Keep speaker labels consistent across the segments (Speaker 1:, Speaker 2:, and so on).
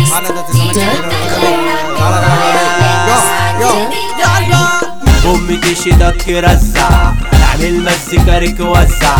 Speaker 1: امي تشدك رزع اعمل مزيكا وزع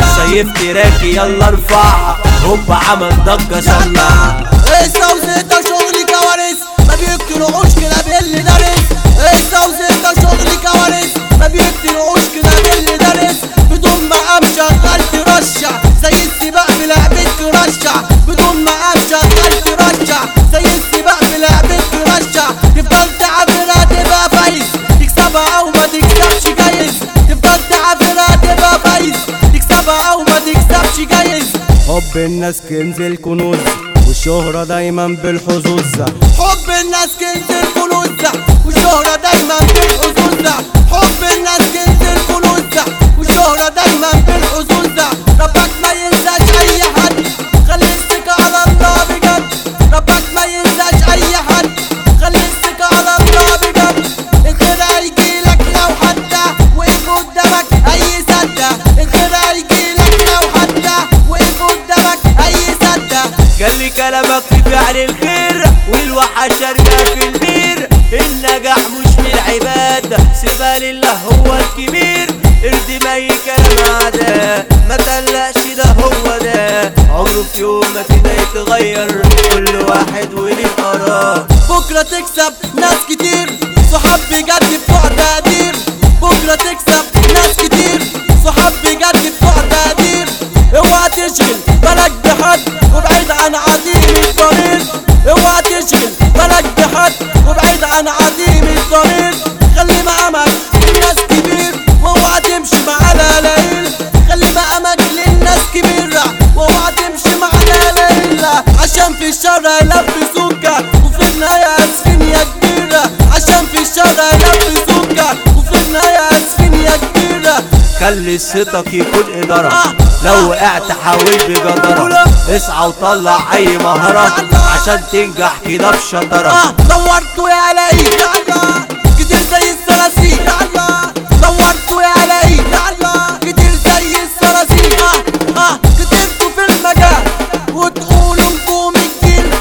Speaker 1: سيف تراكي يلا ارفع هوب عمل ضجة سمع
Speaker 2: قصة وزيطة شغلي كوارث ما بيقتلوش كده باللي دارس قصة وزيطة شغلي كوارث ما بيقتلوش كده باللي دارس بدون مقام شغال ترشع زي السباق في لعبة ترشع بدون مقام شغال ترشع زي السباق في لعبة ترشع تفضل تعافرها تبقى فايز تكسبها او ما تكسبش جايز تفضل تعافرها تبقى فايز تكسبها او ما تكسبش جايز
Speaker 3: حب الناس كنز الكنوز والشهرة دايما بالحظوظ
Speaker 2: حب الناس كنز الكنوز والشهرة دايما بالحظوظ حب الناس كنز الكنوز والشهرة دايما بالحظوظ ربك ما ينساش اي حد خلي الثقة على الله بجد ربك ما ينساش اي حد خلي الثقة على الله بجد الخير هيجيلك لو حتى وقف قدامك اي سدة الخير هيجيلك لو حتى وقف قدامك اي سدة
Speaker 1: قال لي كلامك في فعل الخير والوحش ارجع في البير النجاح مش من العبادة سيبها لله هو الكبير ارضي ما اي كلام عدا ما تقلقش ده هو ده عمره في يوم ما كده يتغير كل واحد وليه قرار
Speaker 2: بكرة تكسب ناس كتير صحاب بجد بتوع تقدير بكرة تكسب ناس كتير صحاب بجد بتوع تقدير اوعى تشغل بالك بحد وبعيد عن عديم الضمير اوعى تشغل بالك بحد وبعيد عن عديم الضمير خلي مقامك للناس كبير واوعى تمشي مع القليل خلي مقامك للناس كبيرة واوعى تمشي مع القليل عشان في الشر يلبسوك وفي النهاية اسفين يا كبيرة عشان في الشر يلبسوك وفي النهاية اسفين يا كبيرة
Speaker 1: خلي صيتك يكون إدارة
Speaker 2: آه.
Speaker 1: لو وقعت حاول بجدارة اسعى وطلع أي مهارة عشان تنجح كده بشطارة
Speaker 2: اه دورتوا يا الاقي يلا كتير زي الصراصير يلا دورتوا يا الاقي يلا كتير زي الصراصير اه اه كترتوا في المجال وتقولوا انكم الجيل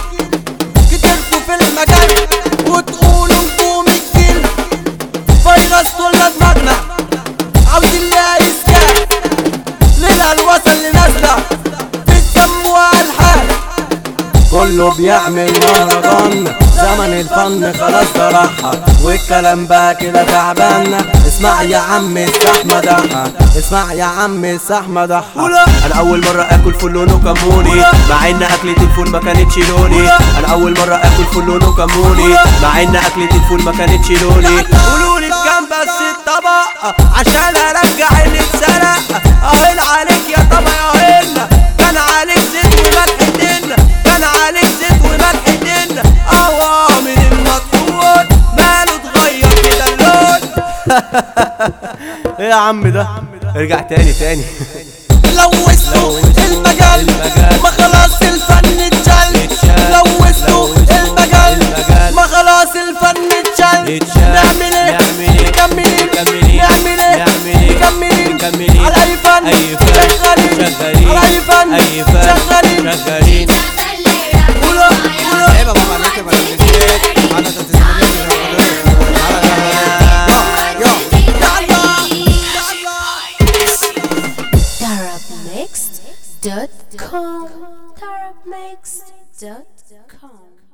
Speaker 2: كترتوا في المجال وتقولوا انكم الجيل فيروس ولا دماغنا عاوزين لها اسكان ليلها الوصل اللي نازله بتسموها الحال
Speaker 3: كله بيعمل مهرجان زمن الفن خلاص ده راحة والكلام بقى كده تعبان اسمع يا عم الزحمة دحة اسمع يا عم الزحمة دحة
Speaker 1: انا اول مرة اكل فول لونه كموني مع ان اكلة الفول ما كانتش لوني انا اول مرة اكل فول لونه كموني مع ان اكلة الفول ما كانتش لوني قولوا لي بكام بس الطبق عشان ارجع اللي اتسرق اهين عليك يا طبق اهين كان عليك زيت وملح دن كان عليك زيت وملح دن قهوة من المطحون ماله اتغير كده اللون
Speaker 3: ايه يا عم ده
Speaker 1: ارجع تاني تاني
Speaker 2: لوثتوا المجال ما خلاص الفن اتشال
Speaker 1: اتشال.
Speaker 2: لوثتوا المجال
Speaker 1: المجال.
Speaker 2: ما خلاص الفن اتشال
Speaker 1: اتشال.
Speaker 2: نعمل ايه
Speaker 1: نعمل ايه؟
Speaker 2: مكملين
Speaker 1: نكمل ايه؟
Speaker 2: نعمل ايه
Speaker 1: نعمل ايه؟
Speaker 2: مكملين
Speaker 1: مكملين.
Speaker 2: على اي فن
Speaker 1: أي فن.
Speaker 2: شغالين
Speaker 1: شغالين.
Speaker 2: على اي فن
Speaker 1: اي فن
Speaker 2: شغالين
Speaker 1: شغالين
Speaker 2: قولوا قولوا
Speaker 4: Tarabmixed.com Tarabmixed.com